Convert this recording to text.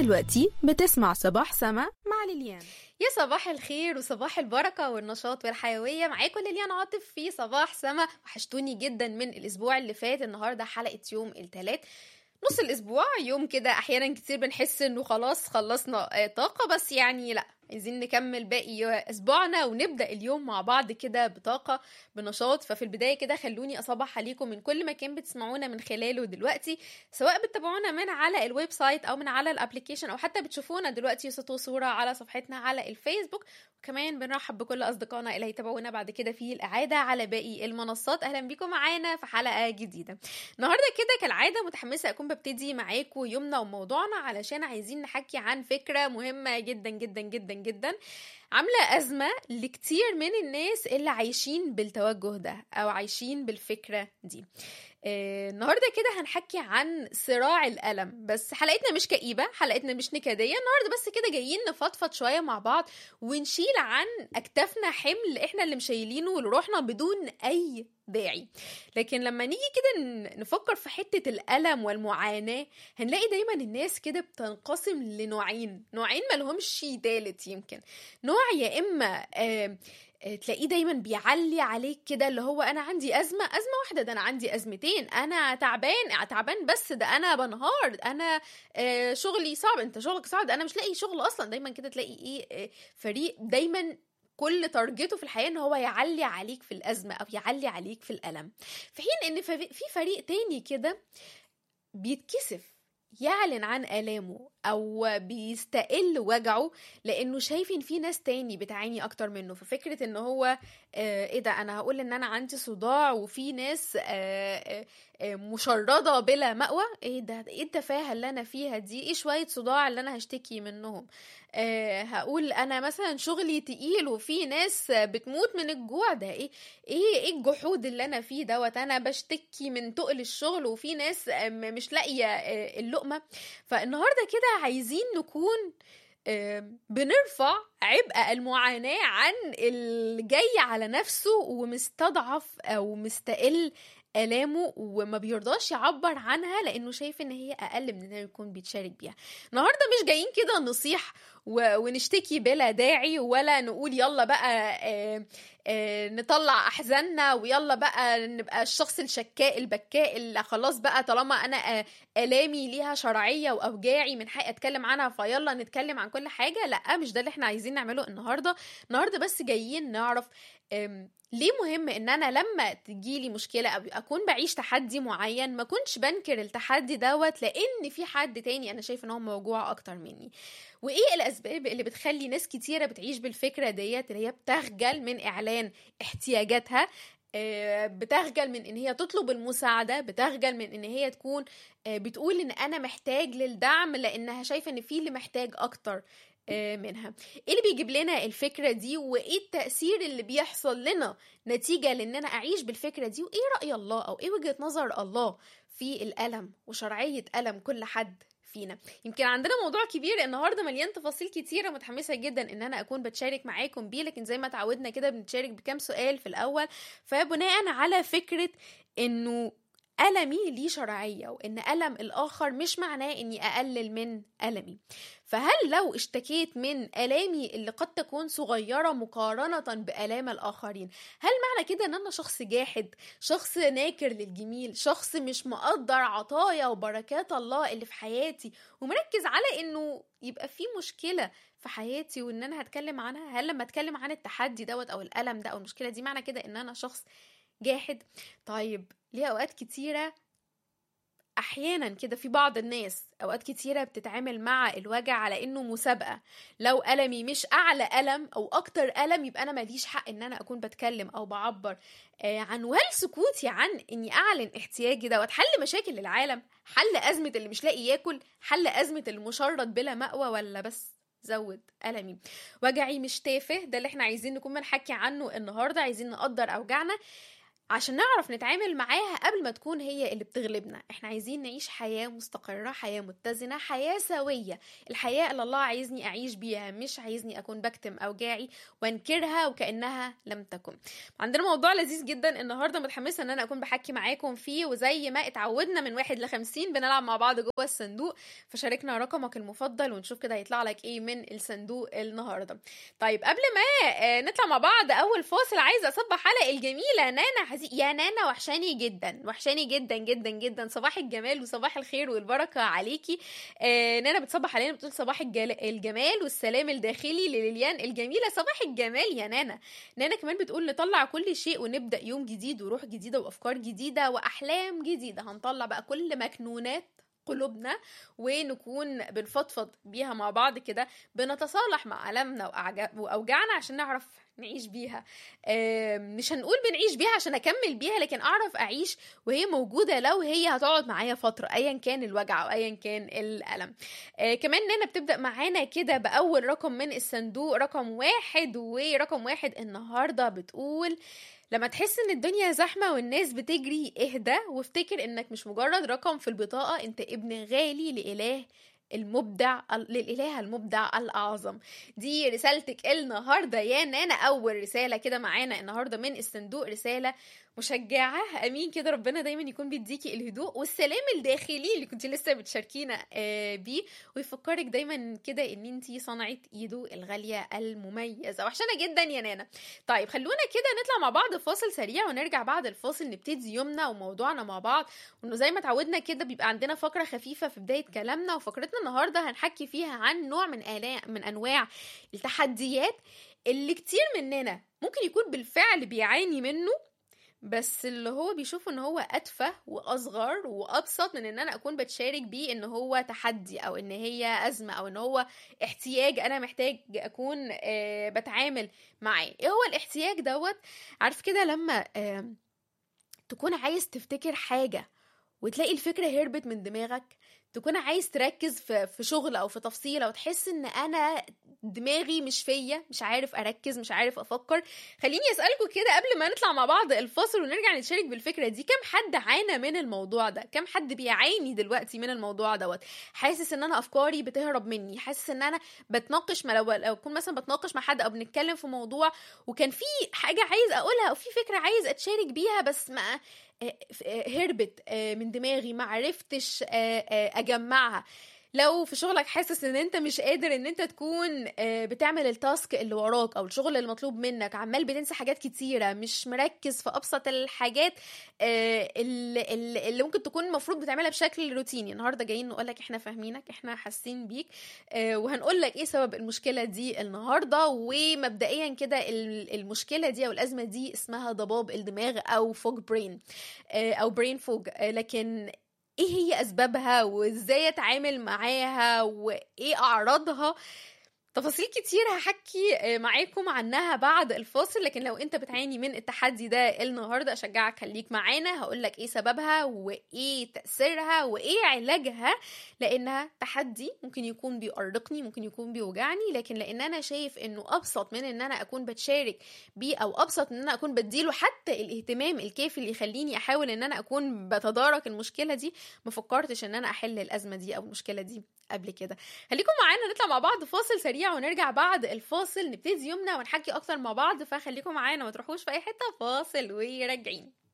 دلوقتي بتسمع صباح سما مع ليليان يا صباح الخير وصباح البركة والنشاط والحيوية معاكم ليليان عاطف في صباح سما وحشتوني جدا من الأسبوع اللي فات النهاردة حلقة يوم التلات نص الأسبوع يوم كده أحيانا كتير بنحس إنه خلاص خلصنا آه، طاقة بس يعني لأ عايزين نكمل باقي اسبوعنا ونبدا اليوم مع بعض كده بطاقه بنشاط ففي البدايه كده خلوني اصبح عليكم من كل مكان بتسمعونا من خلاله دلوقتي سواء بتتابعونا من على الويب سايت او من على الابلكيشن او حتى بتشوفونا دلوقتي صوت وصوره على صفحتنا على الفيسبوك وكمان بنرحب بكل اصدقائنا اللي هيتابعونا بعد كده في الاعاده على باقي المنصات اهلا بيكم معانا في حلقه جديده النهارده كده كالعاده متحمسه اكون ببتدي معاكم يومنا وموضوعنا علشان عايزين نحكي عن فكره مهمه جدا جدا جدا جدا عامله ازمه لكتير من الناس اللي عايشين بالتوجه ده او عايشين بالفكره دي آه، النهارده كده هنحكي عن صراع الالم بس حلقتنا مش كئيبه حلقتنا مش نكديه النهارده بس كده جايين نفضفض شويه مع بعض ونشيل عن اكتافنا حمل احنا اللي مشايلينه لروحنا بدون اي داعي لكن لما نيجي كده ن- نفكر في حتة الألم والمعاناة هنلاقي دايما الناس كده بتنقسم لنوعين نوعين ملهمش تالت يمكن نوع يا إما آه آه، تلاقيه دايما بيعلي عليك كده اللي هو انا عندي ازمه ازمه واحده ده انا عندي ازمتين انا تعبان تعبان بس ده انا بنهار انا آه، شغلي صعب انت شغلك صعب ده انا مش لاقي شغل اصلا دايما كده تلاقي ايه آه، فريق دايما كل تارجته في الحياه ان هو يعلي عليك في الازمه او يعلي عليك في الالم في حين ان في في فريق تاني كده بيتكسف يعلن عن آلامه أو بيستقل وجعه لأنه شايف إن في ناس تاني بتعاني أكتر منه ففكرة إن هو آه إيه ده أنا هقول إن أنا عندي صداع وفي ناس آه آه آه، مشردة بلا مأوى إيه ده إيه التفاهة اللي أنا فيها دي إيه شوية صداع اللي أنا هشتكي منهم آه هقول أنا مثلا شغلي تقيل وفي ناس آه، بتموت من الجوع ده إيه ايه ايه الجحود اللي انا فيه دوت انا بشتكي من تقل الشغل وفي ناس آم، مش لاقيه آه، اللقمه فالنهارده كده عايزين نكون آم، بنرفع عبء المعاناة عن اللي جاي على نفسه ومستضعف أو مستقل آلامه وما بيرضاش يعبر عنها لأنه شايف إن هي أقل من إنه يكون بيتشارك بيها النهاردة مش جايين كده نصيح و- ونشتكي بلا داعي ولا نقول يلا بقى آه آه، نطلع احزاننا ويلا بقى نبقى الشخص الشكاء البكاء اللي خلاص بقى طالما انا آه، الامي ليها شرعيه واوجاعي من حقي اتكلم عنها فيلا نتكلم عن كل حاجه لا مش ده اللي احنا عايزين نعمله النهارده النهارده بس جايين نعرف آم، ليه مهم ان انا لما تجيلي مشكله او اكون بعيش تحدي معين ما كنتش بنكر التحدي دوت لان في حد تاني انا شايف ان هو موجوع اكتر مني وايه الاسباب اللي بتخلي ناس كتيره بتعيش بالفكره ديت اللي هي بتخجل من اعلان احتياجاتها آه، بتخجل من ان هي تطلب المساعده بتخجل من ان هي تكون آه، بتقول ان انا محتاج للدعم لانها شايفه ان في اللي محتاج اكتر آه، منها ايه اللي بيجيب لنا الفكره دي وايه التاثير اللي بيحصل لنا نتيجه لان انا اعيش بالفكره دي وايه راي الله او ايه وجهه نظر الله في الالم وشرعيه الم كل حد فينا يمكن عندنا موضوع كبير النهارده مليان تفاصيل كتيره متحمسه جدا ان انا اكون بتشارك معاكم بيه لكن زي ما اتعودنا كده بنتشارك بكام سؤال في الاول فبناء على فكره انه ألمي ليه شرعية وإن ألم الآخر مش معناه إني أقلل من ألمي فهل لو اشتكيت من آلامي اللي قد تكون صغيرة مقارنة بآلام الآخرين هل معنى كده إن أنا شخص جاحد شخص ناكر للجميل شخص مش مقدر عطايا وبركات الله اللي في حياتي ومركز على إنه يبقى في مشكلة في حياتي وإن أنا هتكلم عنها هل لما أتكلم عن التحدي دوت أو الألم ده أو المشكلة دي معنى كده إن أنا شخص جاحد طيب ليه اوقات كتيره احيانا كده في بعض الناس اوقات كتيره بتتعامل مع الوجع على انه مسابقه لو المي مش اعلى الم او اكتر الم يبقى انا ماليش حق ان انا اكون بتكلم او بعبر آه عن وهل سكوتي عن اني اعلن احتياجي دوت حل مشاكل العالم حل ازمه اللي مش لاقي ياكل حل ازمه المشرد بلا مأوى ولا بس زود ألمي وجعي مش تافه ده اللي احنا عايزين نكون بنحكي عنه النهارده عايزين نقدر أوجعنا عشان نعرف نتعامل معاها قبل ما تكون هي اللي بتغلبنا احنا عايزين نعيش حياة مستقرة حياة متزنة حياة سوية الحياة اللي الله عايزني أعيش بيها مش عايزني أكون بكتم أوجاعي وانكرها وكأنها لم تكن عندنا موضوع لذيذ جدا النهاردة متحمسة ان انا اكون بحكي معاكم فيه وزي ما اتعودنا من واحد لخمسين بنلعب مع بعض جوه الصندوق فشاركنا رقمك المفضل ونشوف كده هيطلع لك ايه من الصندوق النهاردة طيب قبل ما آه، نطلع مع بعض اول فاصل عايزة اصبح على الجميلة نانا حزي يا نانا وحشاني جدا وحشاني جدا جدا جدا صباح الجمال وصباح الخير والبركة عليكي آه نانا بتصبح علينا بتقول صباح الجل... الجمال والسلام الداخلي لليليان الجميلة صباح الجمال يا نانا نانا كمان بتقول نطلع كل شيء ونبدأ يوم جديد وروح جديدة وأفكار جديدة وأحلام جديدة هنطلع بقى كل مكنونات قلوبنا ونكون بنفضفض بيها مع بعض كده بنتصالح مع ألمنا وأعج- وأوجاعنا عشان نعرف نعيش بيها آم، مش هنقول بنعيش بيها عشان أكمل بيها لكن أعرف أعيش وهي موجودة لو هي هتقعد معايا فترة أيا كان الوجع أو أيا كان الألم آه كمان نانا بتبدأ معانا كده بأول رقم من الصندوق رقم واحد ورقم واحد النهاردة بتقول لما تحس ان الدنيا زحمة والناس بتجري اهدى وافتكر انك مش مجرد رقم في البطاقة انت ابن غالي لإله المبدع للإله المبدع الأعظم دي رسالتك النهاردة يا نانا أول رسالة كده معانا النهاردة من الصندوق رسالة مشجعة أمين كده ربنا دايما يكون بيديكي الهدوء والسلام الداخلي اللي كنت لسه بتشاركينا آه، بيه ويفكرك دايما كده ان انتي صنعة ايده الغالية المميزة وحشانة جدا يا نانا طيب خلونا كده نطلع مع بعض فاصل سريع ونرجع بعد الفاصل نبتدي يومنا وموضوعنا مع بعض وانه زي ما اتعودنا كده بيبقى عندنا فقرة خفيفة في بداية كلامنا وفقرتنا النهاردة هنحكي فيها عن نوع من آلاء من انواع التحديات اللي كتير مننا ممكن يكون بالفعل بيعاني منه بس اللي هو بيشوف ان هو اتفه واصغر وابسط من ان انا اكون بتشارك بيه ان هو تحدي او ان هي ازمه او ان هو احتياج انا محتاج اكون آه، بتعامل معاه ايه هو الاحتياج دوت عارف كده لما آه، تكون عايز تفتكر حاجه وتلاقي الفكره هربت من دماغك تكون عايز تركز في في شغل او في تفصيله وتحس ان انا دماغي مش فيا مش عارف اركز مش عارف افكر خليني اسالكم كده قبل ما نطلع مع بعض الفاصل ونرجع نتشارك بالفكره دي كم حد عانى من الموضوع ده كم حد بيعاني دلوقتي من الموضوع دوت حاسس ان انا افكاري بتهرب مني حاسس ان انا بتناقش ما لو لو اكون مثلا بتناقش مع حد او بنتكلم في موضوع وكان في حاجه عايز اقولها او في فكره عايز اتشارك بيها بس ما آه، آه، هربت آه، من دماغي ما عرفتش آه، آه، اجمعها لو في شغلك حاسس ان انت مش قادر ان انت تكون آه، بتعمل التاسك اللي وراك او الشغل اللي مطلوب منك عمال بتنسى حاجات كتيرة مش مركز في ابسط الحاجات آه، اللي, اللي اللي ممكن تكون المفروض بتعملها بشكل روتيني النهارده جايين نقول لك احنا فاهمينك احنا حاسين بيك آه، وهنقول لك ايه سبب المشكله دي النهارده ومبدئيا كده ال- المشكله دي او الازمه دي اسمها ضباب الدماغ او فوج برين او برين فوج لكن ايه هي اسبابها وازاي اتعامل معاها وايه اعراضها تفاصيل كتير هحكي آه، معاكم عنها بعد الفاصل لكن لو انت بتعاني من التحدي ده النهارده اشجعك خليك معانا هقولك ايه سببها وايه تاثيرها وايه علاجها لانها تحدي ممكن يكون بيؤرقني ممكن يكون بيوجعني لكن لان انا شايف انه ابسط من ان انا اكون بتشارك بيه او ابسط من ان انا اكون بديله حتى الاهتمام الكافي اللي يخليني احاول ان انا اكون بتدارك المشكله دي ما فكرتش ان انا احل الازمه دي او المشكله دي قبل كده خليكم معانا نطلع مع بعض فاصل سريع ونرجع بعد الفاصل نبتدي يومنا ونحكي اكتر مع بعض فخليكم معانا ما تروحوش في اي حته فاصل وراجعين